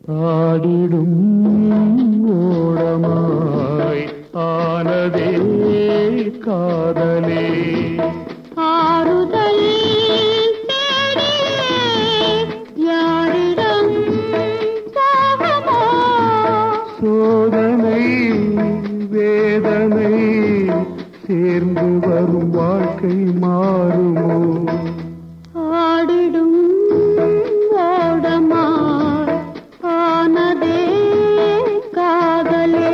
ஆடிடும் ஓடமாய் ஆனதே காதலே ஆறுதல் தேடியே யாரிடம் போகமோ சோதனை வேதனை சேர்ந்து வரும் வாழ்க்கை மாறுமோ ஆடிடும் ஓடமாய் ஆனதே காதலே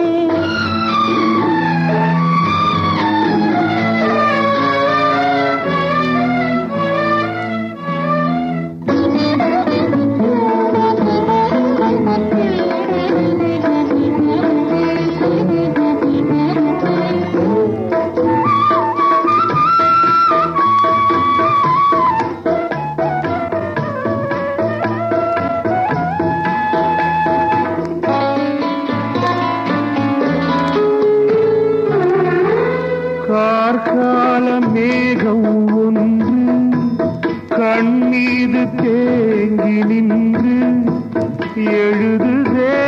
கார்கால மேகம் ஒன்று கண்ணீது தேங்கி நின்று எழுதுதே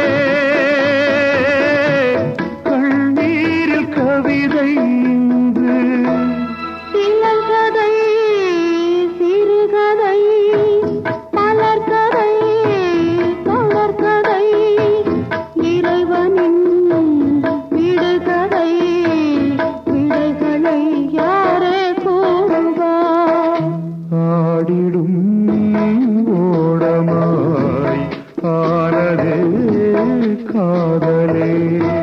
கண்ணீரில் கவிதை இன்று சின்னகதை சிறுகதை மலர்கதை தொடர்கதை இறைவனின் விடுகதை விடைகளை யாரே கூறுவார் ஆடிடும் ஓடமாய் ஆனதே காதலே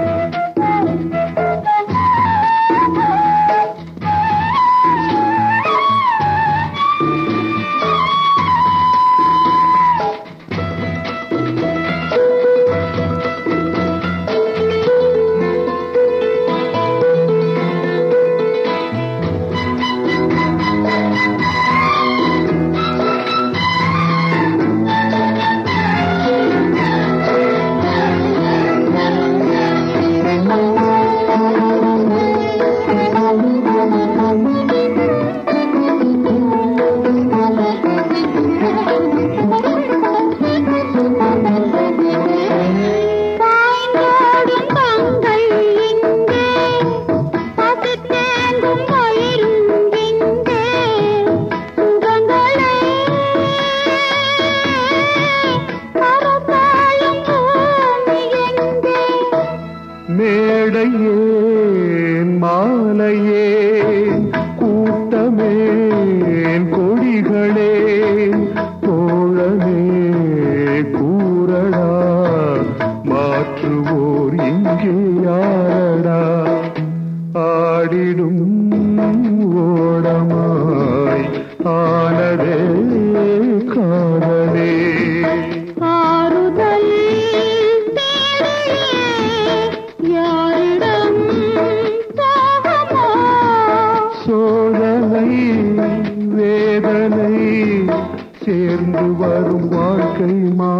பாய்ந்தோடும் கங்கை இங்கே பசித்தேங்கும் வயிறும் இங்கே சுகங்களை பரப்பாளும் பூமி எங்கே மேடையேன் மாலையேன் கூட்டமேன் கொடிகளே தோழனே கூறடா மாற்றுவோர் இங்கே யாரடா ஆடிடும் ஓடமாய் ஆனதே காதலே ஆறுதல் தேடியே யாரிடம் போகமோ சோதனை வேதனை சேர்ந்து வரும் வாழ்க்கை மா